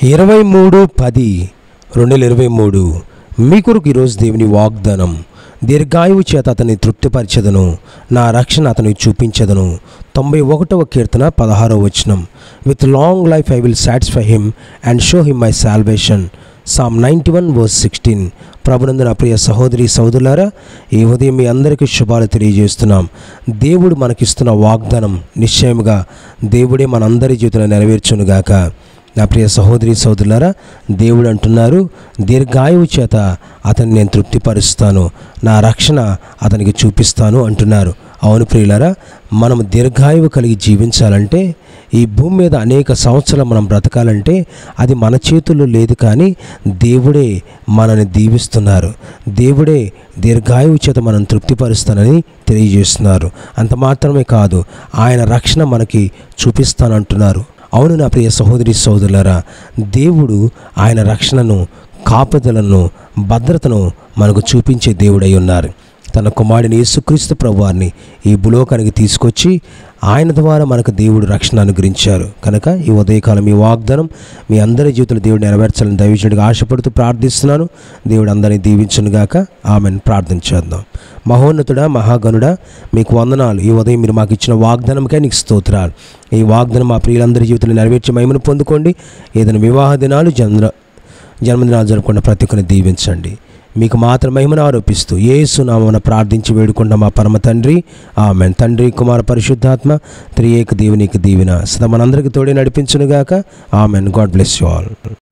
ఇరవై మూడు పది రెండు వేల ఇరవై మూడు మీ కొరకు ఈరోజు దేవుని వాగ్దానం దీర్ఘాయువు చేత అతన్ని తృప్తిపరచదను నా రక్షణ అతనికి చూపించదను తొంభై ఒకటవ కీర్తన పదహారవ వచనం with long life I will satisfy him and show him my salvation psalm ninety one verse sixteen ప్రభునందు నా ప్రియ సహోదరి సహోదరులారా ఈ ఉదయం మీ అందరికీ శుభాలు తెలియజేస్తున్నాం దేవుడు మనకిస్తున్న వాగ్దానం నిశ్చయముగా దేవుడే మనందరి జీవితంలో నెరవేర్చునుగాక నా ప్రియ సహోదరి సహోదరులారా దేవుడు అంటున్నారు దీర్ఘాయువు చేత అతన్ని నేను తృప్తిపరుస్తాను నా రక్షణ అతనికి చూపిస్తాను అంటున్నారు అవును ప్రియులారా మనం దీర్ఘాయువు కలిగి జీవించాలంటే ఈ భూమి మీద అనేక సంవత్సరాలు మనం బ్రతకాలంటే అది మన చేతుల్లో లేదు కానీ దేవుడే మనని దీవిస్తున్నారు దేవుడే దీర్ఘాయువు చేత మనం తృప్తిపరుస్తానని తెలియజేస్తున్నారు అంత మాత్రమే కాదు ఆయన రక్షణ మనకి చూపిస్తానంటున్నారు అవును నా ప్రియ సహోదరి సహోదరులారా దేవుడు ఆయన రక్షణను కాపుదలను భద్రతను మనకు చూపించే దేవుడై ఉన్నారు తన కుమారుడిని యేసుక్రీస్తు ప్రభువారిని ఈ భూలోకానికి తీసుకొచ్చి ఆయన ద్వారా మనకు దేవుడు రక్షణ అనుగ్రహించారు కనుక ఈ ఉదయకాలం ఈ వాగ్దానం మీ అందరి జీవితంలో దేవుడు నెరవేర్చాలని దైవజనుడిగా ఆశపడుతూ ప్రార్థిస్తున్నాను దేవుడు అందరినీ దీవించునుగాక ఆమెను ప్రార్థన చేద్దాం మహోన్నతుడా మహాగణుడా మీకు వందనాలు ఈ ఉదయం మీరు మాకు ఇచ్చిన వాగ్దానంకే నీకు స్తోత్రాలు ఈ వాగ్దానం మా ప్రియులందరి జీవితంలో నెరవేర్చి మహిమను పొందుకోండి ఏదైనా వివాహ దినాలు జన్మ జన్మదినాలు జరుపుకున్న ప్రతి ఒక్కరిని దీవించండి మీకు మాత్రం మహిమను ఆరోపిస్తూ ఏసునామన ప్రార్థించి వేడుకున్న మా పరమ తండ్రి ఆమెన్ తండ్రి కుమార పరిశుద్ధాత్మ త్రియేక దేవునికి దీవిన సదా మనందరికీ తోడే నడిపించునుగాక amen God bless you all